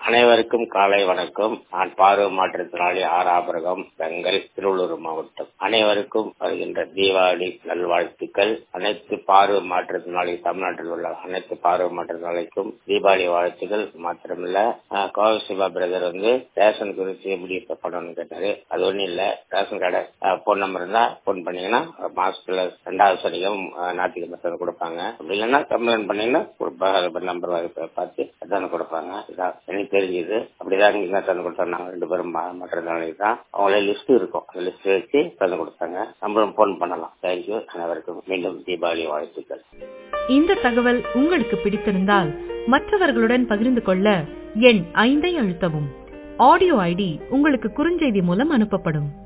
அனைவருக்கும் காலை வணக்கம் நான் பார்வை மாற்றுத்திறனாளி ஆர் ஆபரகம் பெங்கல் திருவள்ளூர் மாவட்டம் அனைவருக்கும் வருகின்ற தீபாவளி நல்வாழ்த்துக்கள் அனைத்து பார்வை மாற்றுத்திறனாளி தமிழ்நாட்டில் உள்ள அனைத்து பார்வை மாற்றுத்திறனாளிக்கும் தீபாவளி வாழ்த்துக்கள் மாத்திரமில்ல ஆஹ், கோவை சிவா பிரதர் வந்து ரேஷன் குறித்து எப்படி இப்ப பண்ணணும்னு கேட்டாரு அது ஒண்ணும் இல்ல ரேஷன் கடை போன் நம்பர் இருந்தா போன் பண்ணீங்கன்னா மாசத்துல ரெண்டாவது சனிக்கிழமை ஆஹ், ஞாயிற்றுக்கிழமை தந்து கொடுப்பாங்க அப்படி இல்லைன்னா கம்ப்ளைண்ட் பண்ணீங்கன்னா நம்பர் பார்த்து தந்து கொடுப்பாங்க இதான் எனக்கு தெரிஞ்சது அப்படிதான் இங்க தந்து கொடுத்தாங்க நாங்க ரெண்டு பேரும் மா- மற்ற நாளைக்கு தான் அவங்களே லிஸ்ட் இருக்கும் அந்த லிஸ்ட் வச்சு தந்து கொடுத்தாங்க நம்மளும் போன் பண்ணலாம் தேங்க்யூ அனைவருக்கும் மீண்டும் தீபாவளி வாழ்த்துக்கள் இந்த தகவல் உங்களுக்கு பிடித்திருந்தால் மற்றவர்களுடன் பகிர்ந்து கொள்ள எண் ஐந்தை அழுத்தவும் ஆடியோ ஐடி உங்களுக்கு குறுஞ்செய்தி மூலம் அனுப்பப்படும்